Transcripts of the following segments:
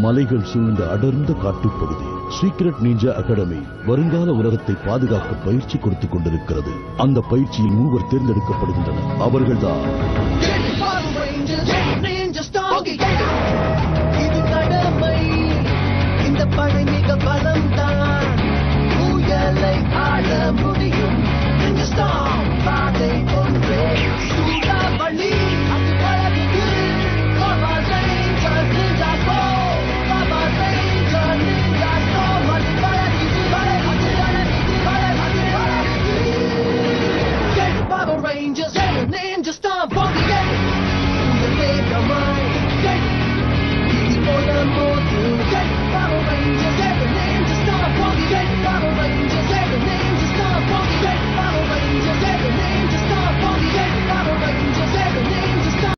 மலைகள் சூழ்ந்த அடர்ந்த காட்டுப்பகுதி சீக்ரெட் நீஞ்சா அகாடமி வருங்கால உலகத்தை பாதுகாக்க பயிற்சி கொடுத்துக் கொண்டிருக்கிறது அந்த பயிற்சியில் மூவர் தேர்ந்தெடுக்கப்படுகின்றனர் அவர்கள்தான் Power Rangers, Ninja Storm, இது கடமை இந்த படை மிக பலம்தான் புயலை ஆட முடியும் Ninja Storm, பாதை ஒன்றே சூறாவளி அது பழகுது Power Rangers, Ninja Storm, Power Rangers, Ninja Storm, அது பழகுது, பழகுது, பழகுது, பழகுது, பழகுது. Get Power Rangers, get Ninja Storm, Bobby, get the bigger mind. Get easy for the motor. Get Power Rangers, get the Ninja Storm, Bobby, get Power Rangers, get the Ninja Storm, Bobby, get Power Rangers, get the Ninja Storm, Bobby, get Power Rangers, get the Ninja Storm.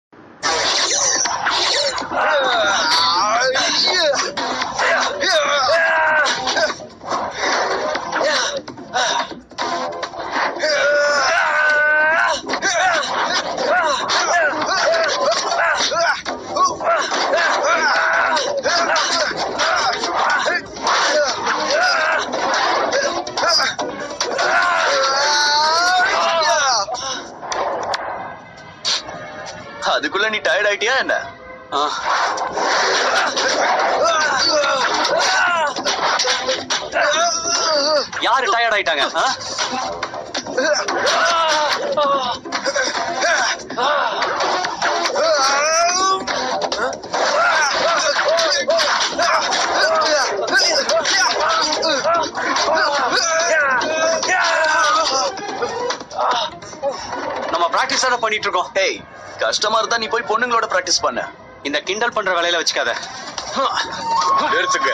அதுக்குள்ள நீ tired ஆயிட்டியா என்ன ஆ, யாரு tired ஆயிட்டாங்க ஆ? நம்ம practice தானே பண்ணிட்டு இருக்கோம் hey கஷ்டமா இருந்தா நீ போய் பொண்ணுங்களோட பிராக்டிஸ் பண்ண இந்த கிண்டல் பண்ற வேலையில வச்சுக்காத நிறுத்துங்க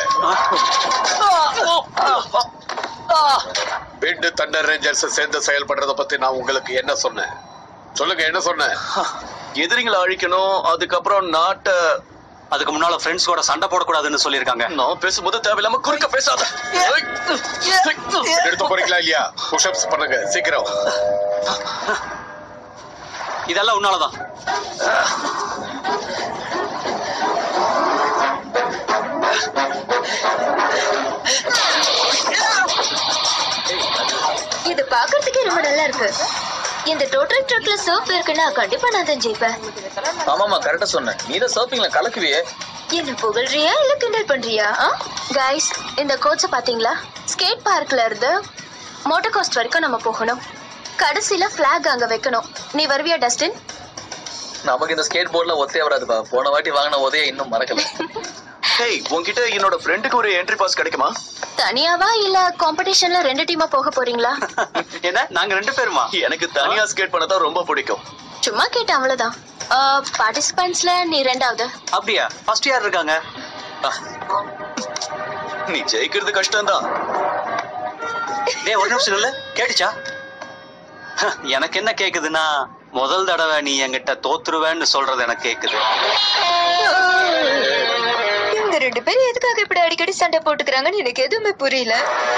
பிண்டு தண்டர் ரேஞ்சர்ஸ் சேர்ந்து செயல்படுறத பத்தி நான் உங்களுக்கு என்ன சொன்னேன் சொல்லுங்க என்ன சொன்னேன் எதிரிங்களை அழிக்கணும் அதுக்கப்புறம் நாட்டை அதுக்கு முன்னால ஃப்ரெண்ட்ஸ் கூட சண்டை போடக்கூடாதுன்னு சொல்லியிருக்காங்க நான் பேசும்போது தேவையில்லாம குறுக்க பேசாத எடுத்து போறீங்களா இல்லையா புஷ்அப்ஸ் பண்ணுங்க சீக்கிரம் இதெல்லாம் உன்னாலதான் இது பாக்குறதுக்கே ரொம்ப நல்லா இருக்கு இந்த டோட்டல் ட்ரக்ல சர்ஃப் இருக்குன்னா கண்டிப்பா நான் தான் ஜெயிப்பேன் ஆமாமா கரெக்டா சொன்னேன் நீ தான் சர்ஃபிங்ல கலக்குவியே என்ன புகழ்றியா இல்ல கிண்டல் பண்றியா கைஸ் இந்த கோச்ச பாத்தீங்களா ஸ்கேட் பார்க்ல இருந்து மோட்டர் கோஸ்ட் வரைக்கும் நம்ம போகணும் கடைசியில பிளாக் அங்க வைக்கணும் நீ வருவியா டஸ்டின் நமக்கு இந்த ஸ்கேட் போர்ட்ல ஒத்தே வராதுப்பா போன வாட்டி வாங்கின உதய இன்னும் மறக்கல ஹேய் உன்கிட்ட என்னோட ஃப்ரெண்டுக்கு ஒரு என்ட்ரி பாஸ் கிடைக்குமா தனியாவா இல்ல காம்படிஷன்ல ரெண்டு டீமா போக போறீங்களா என்ன நாங்க ரெண்டு பேருமா எனக்கு தனியா ஸ்கேட் பண்ண தான் ரொம்ப பிடிக்கும் சும்மா கேட்டேன் அவ்வளவுதான் பார்ட்டிசிபென்ட்ஸ்ல நீ ரெண்டாவது அப்படியா ஃபர்ஸ்ட் யார் இருக்காங்க ஆ, நீ ஜெயிக்கிறது கஷ்டம்தான் டேய் ஒரு நிமிஷம் இல்ல கேட்டுச்சா ஹ, எனக்கு என்ன கேக்குதுன்னா முதல் தடவை நீ என்கிட்ட தோத்துருவேன்னு சொல்றது எனக்கு கேக்குது இந்த ரெண்டு பேரும் எதுக்காக இப்படி அடிக்கடி சண்டை போட்டுக்கிறாங்கன்னு எனக்கு எதுவுமே புரியல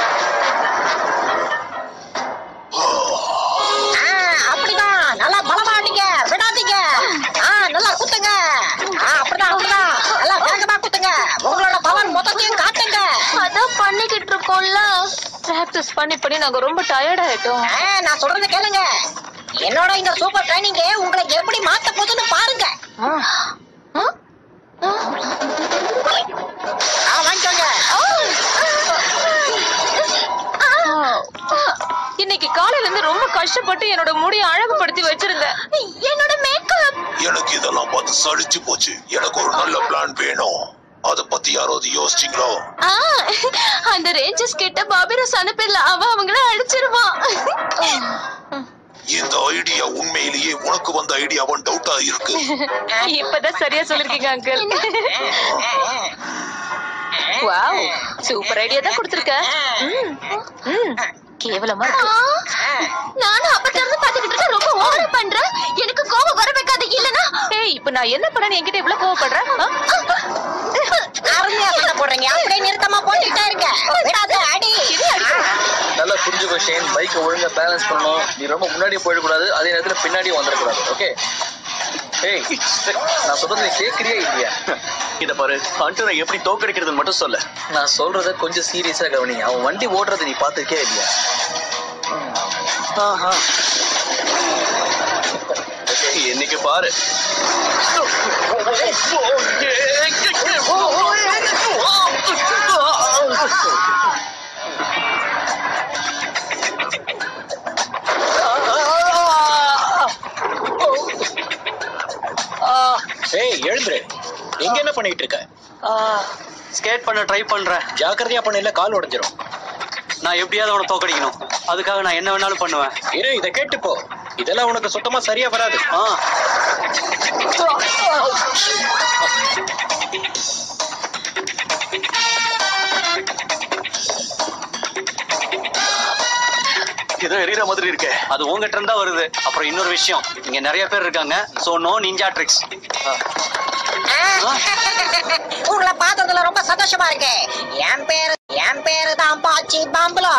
அப்படிதான் நல்லா பலமா அடிங்க விடாதீங்க ஆ நல்லா குத்துங்க ஆ அப்படிதான் அப்படிதான் நல்லா வேகமா குத்துங்க உங்களோட பவர் மொத்தத்தையும் காட்டுங்க அதான் பண்ணிக்கிட்டு இருக்கோம்ல பிராக்டிஸ் பண்ணி பண்ணி நாங்க ரொம்ப டயர்ட் ஆயிட்டோம் ஆ, நான் சொல்றத கேளுங்க என்னோட இந்த சூப்பர் ட்ரைனிங் உங்களை எப்படி மாத்த போகுதுன்னு பாருங்க ஆ, வாங்கிக்கோங்க இன்னைக்கு காலையில இருந்து ரொம்ப கஷ்டப்பட்டு என்னோட முடியை அழகுபடுத்தி வச்சிருந்தேன் என்னோட மேக்கப் எனக்கு இதெல்லாம் பார்த்து சலிச்சு போச்சு எனக்கு ஒரு நல்ல பிளான் வேணும் அத பத்தி யாராவது யோசிச்சீங்களோ அந்த ரேஞ்சர்ஸ் கிட்ட பாபிரஸ் அனுப்பிடல அவ அவங்கள அடிச்சிருவான் இந்த ஐடியா உண்மையிலேயே உனக்கு வந்த ஐடியாவான் டவுட்டா இருக்கு இப்பதான் சரியா சொல்லிருக்கீங்க அங்கிள் வாவ் சூப்பர் ஐடியா தான் கொடுத்திருக்க ம், ம், கேவலமா இருக்கு நானும் அப்பத்துல இருந்து பாத்துக்கிட்டு இருக்கேன் ரொம்ப ஓவர் பண்றேன் எனக்கு கோவம் வர வைக்காத இல்லனா ஏய் இப்போ நான் என்ன பண்ணேன் என்கிட்ட இவ்வளவு கோவப்படுறேன் அருமையா சண்டை போடுறீங்க அப்படியே நிறுத்தமா போட்டுட்டே இருங்க விடாத அடி நல்லா புரிஞ்சுக்கோ ஷேன் பைக்கை ஒழுங்கா பேலன்ஸ் பண்ணணும் நீ ரொம்ப முன்னாடி போயிடக்கூடாது அதே நேரத்துல பின்னாடியும் வந்துடக்கூடாது ஓகே ஏய் நான் சொல்றது நீ கேக்குறியா இல்லையா இத பாரு ஹண்டரை எப்படி தோக்கடிக்கிறதுன்னு மட்டும் சொல்லு நான் சொல்றத கொஞ்சம் சீரியஸா கவனி அவன் வண்டி ஓடுறது நீ பாத்துருக்கே இல்லையா ஆஹா. இன்னைக்கு பாரு ஏய் எழுந்துரு எங்க என்ன பண்ணிட்டு இருக்க ஸ்கேட் பண்ண ட்ரை பண்றேன் ஜாக்கிரதையா பண்ணல கால் உடைஞ்சிரும் நான் எப்படியாவது அவனை தோக்கடிக்கணும் அதுக்காக நான் என்ன வேணாலும் பண்ணுவேன் இரு இத கேட்டுப்போ இதெல்லாம் உனக்கு சுத்தமா சரியா வராது ஆ ஏதோ எரியற மாதிரி இருக்கே அது உங்ககிட்ட இருந்தா வருது அப்புறம் இன்னொரு விஷயம் இங்க நிறைய பேர் இருக்காங்க சோ நோ நிஞ்சா ட்ரிக்ஸ் உங்களை பார்த்ததுல ரொம்ப சந்தோஷமா இருக்கு என் பேரு என் பேரு தான் பாச்சி பாம்புலோ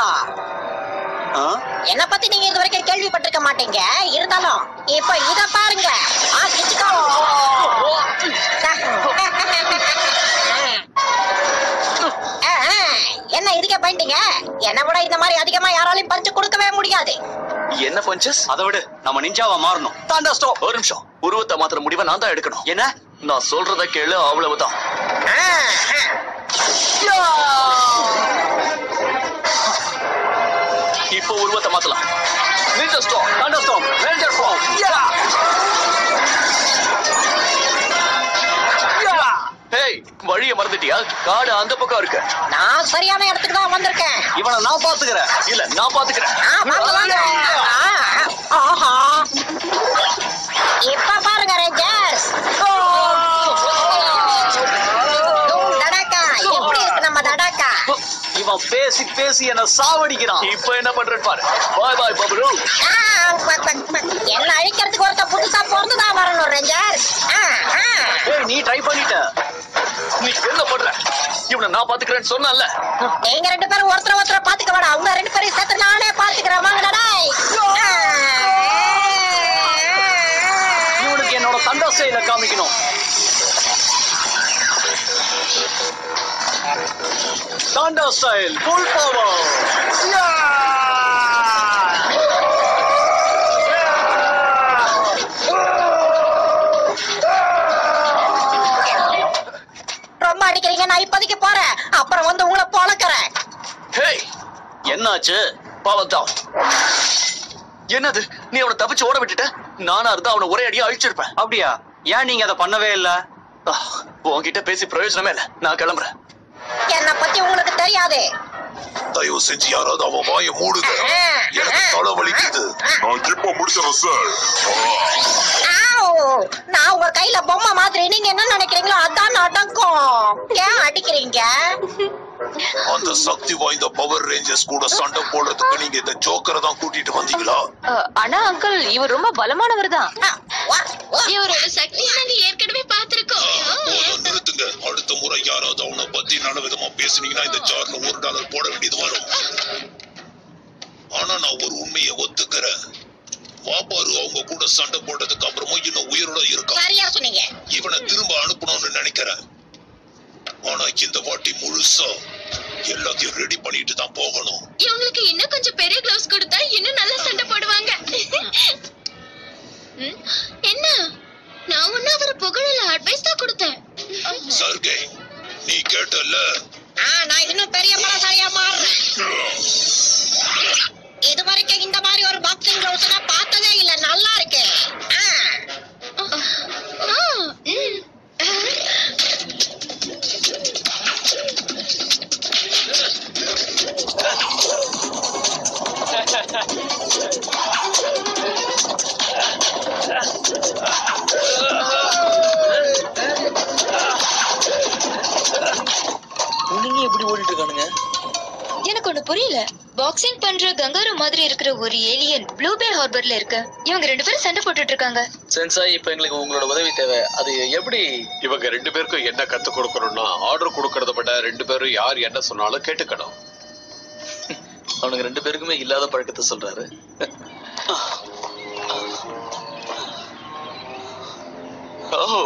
என்ன பத்தி நீங்க இது வரைக்கும் கேள்விப்பட்டிருக்க மாட்டீங்க இருந்தாலும் இப்ப இத பாருங்க ஆ, கிச்சுக்கோ. ஆ, ஆ, என்ன இதுக்கே பண்ணிட்டீங்க என்ன விட இந்த மாதிரி அதிகமா யாராலையும் பறிச்சு கொடுக்கவே முடியாது என்ன பஞ்சஸ் அதை விடு நம்ம நிஞ்சாவா மாறணும் தாண்டா ஸ்டாப் ஒரு நிமிஷம் உருவத்தை மாத்திர முடிவை நான் தான் எடுக்கணும் என்ன நான் சொல்றத கேளு அவ்வளவுதான் ஆ, ஆ. இப்போ உருவத்தை மாத்தலாம் நிஞ்சா ஸ்டாப் தாண்டா ஸ்டாப் ரேஞ்சர் ஃபார்ம் ஹேய் வழிய மறந்துட்டியா காடு அந்த பக்கம் இருக்கு நான் சரியான இடத்துக்கு தான் வந்திருக்கேன் இவனை நான் பாத்துக்கிறேன் இல்ல நான் பாத்துக்கிறேன் ஆ, பார்க்கலாங்க. ஆ, ஆஹா. இப்ப பாருங்க ரேஞ்சர்ஸ் தடாக்கா எப்படி இருக்கு நம்ம தடாக்கா இவன் பேசி பேசி என்ன சாவடிக்கிறான் இப்போ என்ன பண்றேன்னு பாரு பாய் பாய் பப்ளு ஆ, ப- ப- ப- என்ன அழிக்கிறதுக்கு ஒருத்த புதுசா பிறந்துதான் வரணும் ரேஞ்சர்ஸ் ஆ, ஆ. ஏய் நீ ட்ரை பண்ணிட்ட நீ என்ன பண்ற இவனை நான் பாத்துக்கிறேன்னு சொன்னல நீங்க ரெண்டு பேரும் ஒருத்தர ஒருத்தர பாத்துக்க வேணாம் உங்க ரெண்டு பேரையும் சேர்த்து நானே பாத்துக்கிறேன் வாங்கடா டேய். ஆ. இவனுக்கு என்னோட தண்டா ஸ்டைல காமிக்கணும் தாண்டா ஸ்டைல் ஃபுல் பவர் ரொம்ப அடிக்கிறீங்க நான் இப்போதைக்கு போறேன் அப்புறம் வந்து உங்களை பொழக்கிறேன் ஹேய் என்னாச்சு பவர் டவுன் என்னது நீ அவனை தப்பிச்சு ஓட விட்டுட்ட நானா இருந்தா அவனை ஒரே அடியா அழிச்சிருப்பேன் அப்படியா ஏன் நீங்க அதை பண்ணவே இல்ல ஆஹ், உன்கிட்ட பேசி பிரயோஜனமே இல்ல நான் கிளம்புறேன் என்ன பத்தி உங்களுக்கு தெரியாது தயவு செஞ்சு யாராவது அவன் வாயை மூடுங்க எனக்கு தலை வலிக்குது நான் இப்ப முடிச்சிடறேன் சார் ஆவ். நான் உங்க கையில பொம்மை மாதிரி நீங்க என்ன நினைக்கிறீங்களோ அதான் நடக்கும் ஏன் அடிக்கிறீங்க அந்த சக்தி வாய்ந்த பவர் ரேஞ்சர்ஸ் கூட சண்டை போடுறதுக்கு நீங்க இந்த ஜோக்கரை தான் கூட்டிட்டு வந்தீங்களா ஆனா அங்கிள் இவர் ரொம்ப பலமானவர் தான் ஆ, வா, வா. இவரோட சக்தியை நாங்க ஏற்கனவே பார்த்திருக்கோம் போதும், நிறுத்துங்க அடுத்த முறை யாராவது அவனை பத்தி நல்ல விதமா பேசுனீங்கன்னா இந்த ஜார்ல ஒரு டாலர் போட வேண்டியது வரும் ஆனா நான் ஒரு உண்மையை ஒத்துக்கிறேன் வாப்பாரு அவங்க கூட சண்டை போட்டதுக்கு அப்புறமும் இன்னும் உயிரோட இருக்கான் சரியா சொன்னீங்க இவனை திரும்ப அனுப்பணும்னு நினைக்கிறேன் ஆனா இந்த வாட்டி முழுசா எல்லாத்தையும் ரெடி பண்ணிட்டு தான் போகணும் இவங்களுக்கு இன்னும் கொஞ்சம் பெரிய கிளவுஸ் கொடுத்தா இன்னும் நல்லா சண்டை போடுவாங்க ம், என்ன நான் ஒன்னும் அவர் புகழல அட்வைஸ் தான் கொடுத்தேன் சர்கே நீ கேட்டல்ல ஆ, நான் இன்னும் பெரிய பலசாலியா மாறுறேன் இது வரைக்கும் இந்த மாதிரி ஒரு பாக்ஸிங் கிளவுஸ் நான் பார்த்ததே இல்ல நல்லா இருக்கு ஆ, ஆ, ம். நீங்க எப்படி ஓடிட்டு இருக்கானுங்க எனக்கு ஒண்ணு புரியல பாக்ஸிங் பண்ற கங்காரு மாதிரி இருக்கிற ஒரு ஏலியன் ப்ளூ பே ஹார்பர்ல இருக்கு இவங்க ரெண்டு பேரும் சண்டை போட்டுட்டு இருக்காங்க சென்சாய் இப்ப எங்களுக்கு உங்களோட உதவி தேவை அது எப்படி இவங்க ரெண்டு பேருக்கும் என்ன கத்து கொடுக்கணும்னா ஆர்டர் கொடுக்கறத விட ரெண்டு பேரும் யார் என்ன சொன்னாலும் கேட்டுக்கணும் அவனுக்கு ரெண்டு பேருக்குமே இல்லாத பழக்கத்தை சொல்றாரு ஓ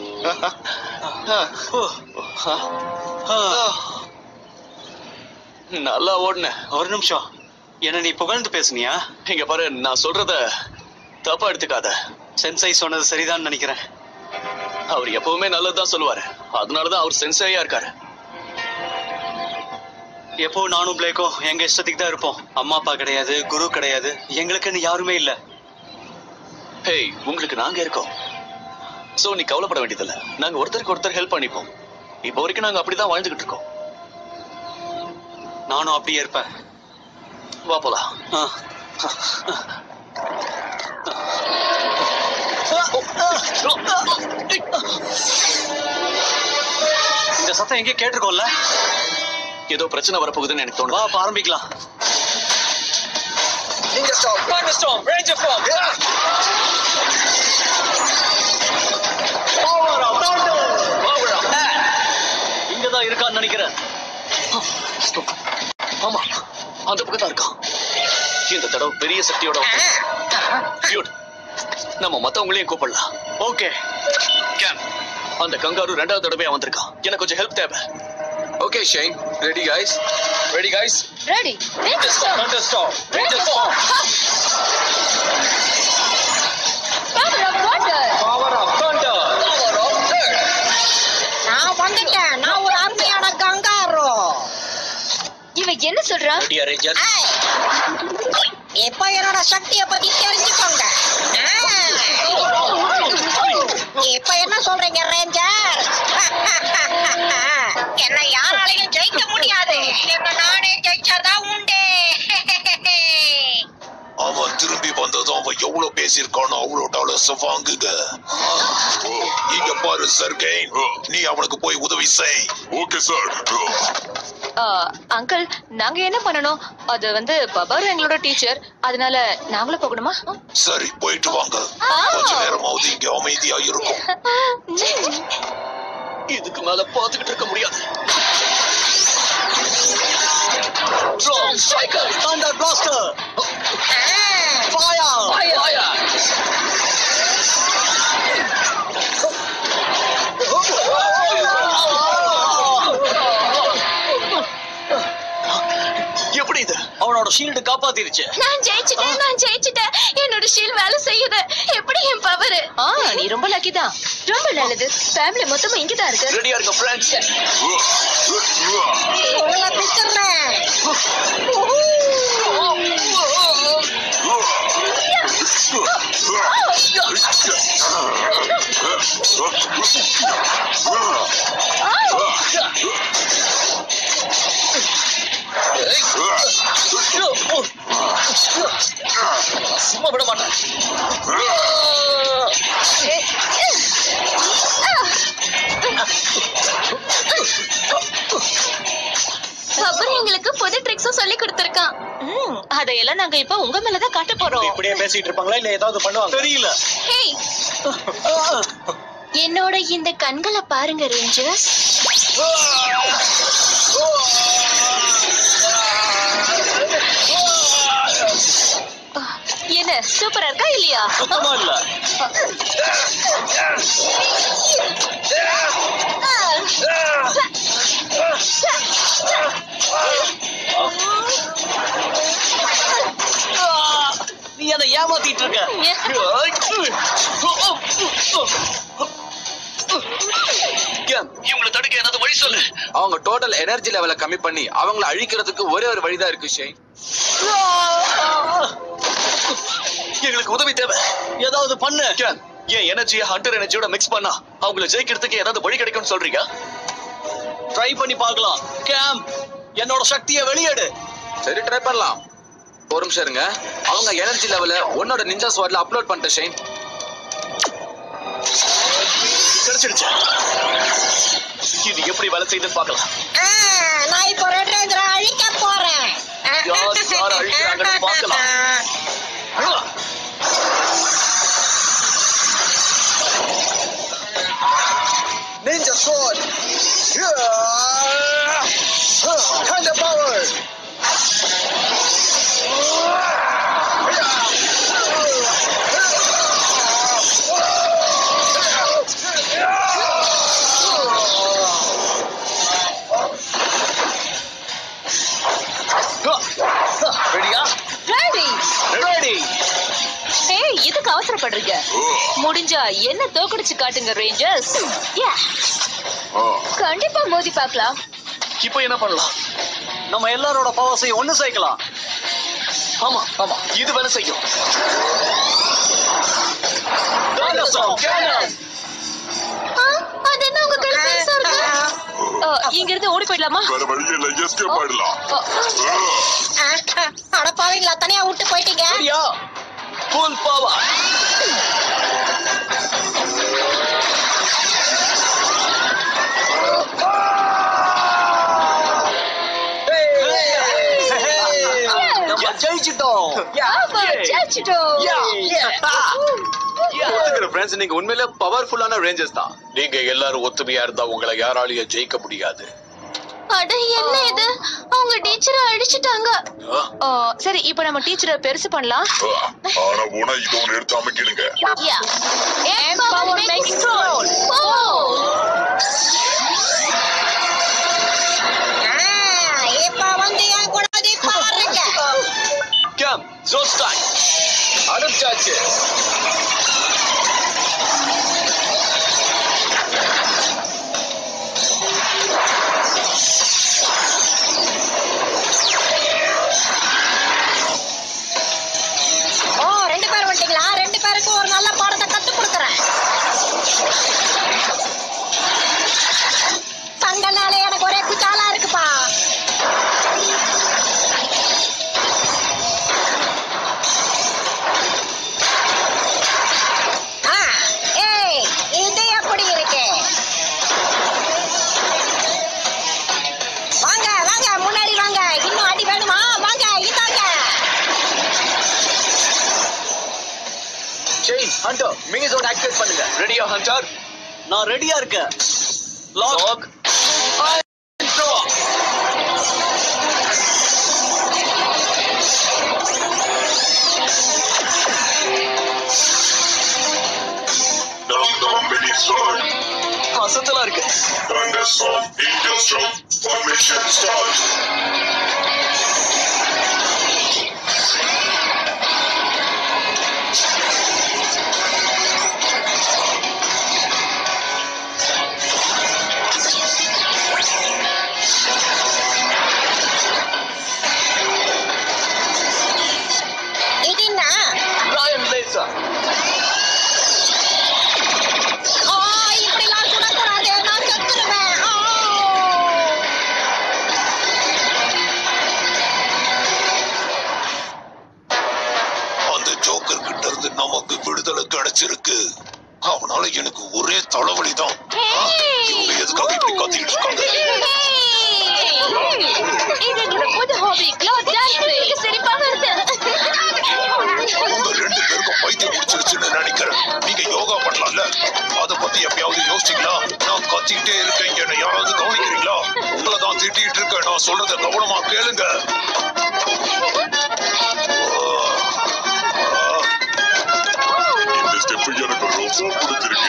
நல்லா ஓடுன ஒரு நிமிஷம் என்ன நீ புகழ்ந்து பேசுனியா இங்க பாரு நான் சொல்றத தப்பா எடுத்துக்காத சென்சை சொன்னது சரிதான் நினைக்கிறேன் அவர் எப்பவுமே நல்லதுதான் சொல்லுவாரு அதனாலதான் அவர் சென்சையா இருக்காரு எப்போ நானும் பிளேக்கும் எங்க இஷ்டத்துக்கு தான் இருப்போம் அம்மா அப்பா கிடையாது குரு கிடையாது எங்களுக்குன்னு யாருமே இல்ல ஹேய் உங்களுக்கு நாங்க இருக்கோம் சோ நீ கவலைப்பட வேண்டியதில்ல நாங்க ஒருத்தருக்கு ஒருத்தர் ஹெல்ப் பண்ணிப்போம் இப்போ வரைக்கும் நாங்க அப்படிதான் வாழ்ந்துகிட்டு இருக்கோம் நானும் அப்படியே இருப்பேன் வா போலாம் ஆ. இந்த சத்தம் எங்கேயோ கேட்டிருக்கோம்ல ஏதோ பிரச்சனை வரப்போகுதுன்னு எனக்கு வா தோணுது அப்ப ஆரம்பிக்கலாம் Ninja Storm, Thunderstorm, Ranger Form. இங்கதான் இருக்கான்னு நினைக்கிறேன் ஆமா அந்த பக்கம் தான் இருக்கான் இந்த தடவை பெரிய சக்தியோட Dude, நம்ம மத்தவங்களையும் கூப்பிடலாம் ஓகே கேம் அந்த கங்காரு ரெண்டாவது தடவையா வந்திருக்கான் எனக்கு கொஞ்சம் ஹெல்ப் தேவை okay shine ready guys ready guys ready Thunderstorm, Ranger Form. Power of Thunder. நான் வந்துட்டேன் நான் ஒரு அருமையான கங்காரு இவன் என்ன சொல்றான் Dear Rangers. ஏய், இப்போ என்னோட சக்தியை பத்தி தெரிஞ்சுக்கோங்க ஆ. இப்ப என்ன சொல்றீங்க ரேஞ்சர் என்ன யாராலையும் ஜெயிக்க முடியாது என்ன நானே ஜெயிச்சாதான் உண்டு அவன் திரும்பி வந்ததும் அவன் எவ்வளவு பேசியிருக்கானோ அவ்வளவு டாலர்ஸ் வாங்குங்க இங்க பாரு சர்கெயின் நீ அவனுக்கு போய் உதவி செய் ஓகே சார் அங்கிள் நாங்க என்ன பண்ணணும் அது வந்து பபாரு எங்களோட டீச்சர் அதனால நாங்களும் போகணுமா சரி போயிட்டு வாங்க கொஞ்ச நேரமாவது இங்க அமைதியா இருக்கும் இதுக்கு மேல பாத்துக்கிட்டு இருக்க முடியாது Thunder Blaster Fire எப்படி இது அவனோட ஷீல்டு காப்பாத்திருச்சு நான் ஜெயிச்சிட்டேன் நான் ஜெயிச்சிட்டேன் என்னோட ஷீல் வேலை செய்யுது எப்படி என் பவர் ஆ நீ ரொம்ப லக்கி தான் ரொம்ப நல்லது ஃபேமிலி மொத்தமா இங்க தான் இருக்கு ரெடியா இருக்க ஃப்ரெண்ட்ஸ் உங்களை பிடிச்சிடுறேன் சும்மா விட மாட்டேன் பபர் எங்களுக்கு புது ட்ரிக்ஸும் சொல்லி கொடுத்திருக்கான் ம், அதையெல்லாம் நாங்க இப்ப உங்க மேலதான் காட்ட போறோம் இப்படியே பேசிட்டு இருப்பாங்களா இல்ல ஏதாவது பண்ணுவாங்க தெரியல ஹேய் என்னோட இந்த கண்களை பாருங்க ரேஞ்சர்ஸ் என்ன சூப்பரா இருக்கா இல்லையா சுத்தமா இல்ல நீ என்ன ஏமாத்திட்டு இருக்க கேம், இவங்களை தடுக்க ஏதாவது வழி சொல்லு அவங்க டோட்டல் எனர்ஜி லெவலை கம்மி பண்ணி அவங்கள அழிக்கிறதுக்கு ஒரே ஒரு வழிதான் இருக்கு ஷைன் எங்களுக்கு உதவி தேவை ஏதாவது பண்ணு கேன், என் எனர்ஜியை ஹண்டர் எனர்ஜியோட மிக்ஸ் பண்ணா அவங்கள ஜெயிக்கிறதுக்கு ஏதாவது வழி கிடைக்கும்னு சொல்றீங்க ட்ரை பண்ணி பார்க்கலாம் கேம் என்னோட சக்தியை வெளியேடு சரி ட்ரை பண்ணலாம் ஒரு நிமிஷம் இருங்க அவங்க எனர்ஜி லெவலை உன்னோட நிஞ்சா ஸ்வாட்ல அப்லோட் பண்ணிட்டேன் ஷைன் கிடைச்சிடுச்சு இது எப்படி வேலை செய்யுதுன்னு பார்க்கலாம் ஆ, நான் இப்போ ரெட் ரேஞ்சரை அழிக்க போறேன் யார் யார் அழிக்கிறாங்கன்னு பார்க்கலாம். Ninja Sword. Thunder Power. ஆசைப்படுறீங்க முடிஞ்சா என்ன தோக்கடிச்சு காட்டுங்க ரேஞ்சர்ஸ் கண்டிப்பா மோதி பார்க்கலாம் இப்போ என்ன பண்ணலாம் நம்ம எல்லாரோட பவர்ஸையும் ஒண்ணு சேர்க்கலாம் ஆமா ஆமா இது வேலை செய்யும் ஆ, அது என்ன உங்க கையில பெருசா இருக்கு ஆ, இங்க இருந்து ஓடி போயிடலாமா வேற வழி இல்ல எஸ்கேப் ஆயிடலாம் ஆ, அட பாவீங்களா தனியா விட்டு போயிட்டீங்க ஃபுல் பவர் நம்ம ஜெயிச்சிட்டோம் ஆமா, ஜெயிச்சிட்டோம். ஒத்துக்கிற ஃப்ரெண்ட்ஸ் நீங்க உண்மையிலே பவர்ஃபுல்லான ரேஞ்சர்ஸ் தான் நீங்க எல்லாரும் ஒத்துமையா இருந்தா உங்களை யாராலையும் ஜெயிக்க முடியாது அட என்ன இது அவங்க டீச்சரை அடிச்சிட்டாங்க ஆ, சரி இப்போ நம்ம டீச்சரை பெருசு பண்ணலாம் ஆனா உன இது ஒண்ணு எடுத்து அமைக்கிடுங்க யா Empower makes control. Oh. ஆ, இப்ப வந்து என் கூட பாருங்க கேம் ஜோஸ் டைம் அனுப்பிச்சாச்சு ஓ ரெண்டு பேர் வந்துட்டீங்களா ரெண்டு பேருக்கும் ஒரு நல்ல பாடத்தை கத்து கொடுக்குறேன் தங்கனாலே எனக்கு ஒரே குச்சாலா இருக்குப்பா ஆ, ஏய், இது எப்படி இருக்கு வாங்க வாங்க முன்னாடி வாங்க இன்னும் அடி வேணுமா வாங்க இதாங்க chain hunter mini zone activate பண்ணுங்க ரெடியா ஹண்டர் நான் ரெடியா இருக்கேன் lock throw Number mini sword, அசத்தலா இருக்கு thunder sword, angel stroke, formation start. இது என்ன ராயன் லேசர் ஆ, இப்படிலாம் சுடக்கூடாது. நான் செத்துருவேன். ஆ. அந்த ஜோக்கர் கிட்ட இருந்து நமக்கு விடுதலை கிடைச்சிருக்கு அவனால எனக்கு ஒரே தலைவலி தான் இவங்க எதுக்காக இப்படி கத்திக்கிட்டு இருக்காங்க இது என்னோட புது ஹாபி கிளாத் டான்ஸ் சிரிப்பாக இருக்கு உங்க ரெண்டு பேருக்கும் பைத்தியம் முடிச்சிருச்சுன்னு நினைக்கிறேன் நீங்க யோகா பண்ணலாம்ல அத பத்தி எப்பயாவது யோசிச்சீங்களா நான் கத்திக்கிட்டே இருக்கேன் என்ன யாராவது கவனிக்கிறீங்களா உங்களை தான் திட்டிட்டு இருக்கேன் நான் சொல்றத கவனமா கேளுங்க இந்த ஸ்டெப் எனக்கு ரொம்ப பிடிச்சிருக்கு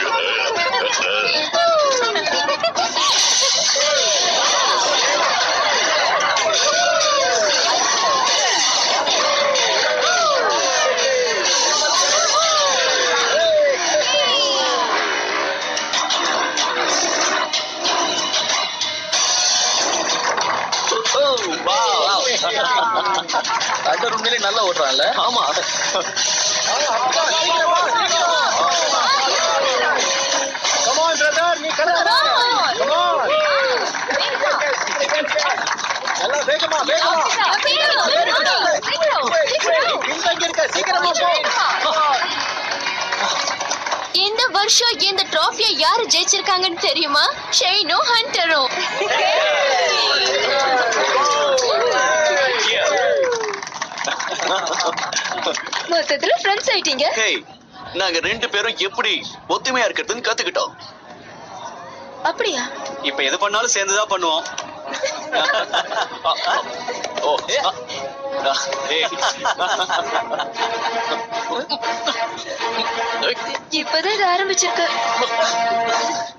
ஹண்டர் உண்மையிலே நல்லா ஓட்டுறான்ல ஆமா கமான் பிரதர் நீ கரெக்டா கமான் நல்லா வேகமா வேகமா பின்தங்கி இருக்க சீக்கிரமா போ இந்த வருஷம் இந்த ட்ராஃபியை யாரு ஜெயிச்சிருக்காங்கன்னு தெரியுமா ஷெய்னும் ஹண்டரும் மொத்தத்துல ஃப்ரெண்ட்ஸ் ஆயிட்டீங்க ஹேய் நாங்க ரெண்டு பேரும் எப்படி ஒத்துமையா இருக்கிறதுன்னு கத்துக்கிட்டோம் அப்படியா இப்ப எது பண்ணாலும் சேர்ந்துதான் பண்ணுவோம் ஓ ஆ, ஆ, ஏய். இப்பதான் இது ஆரம்பிச்சிருக்கு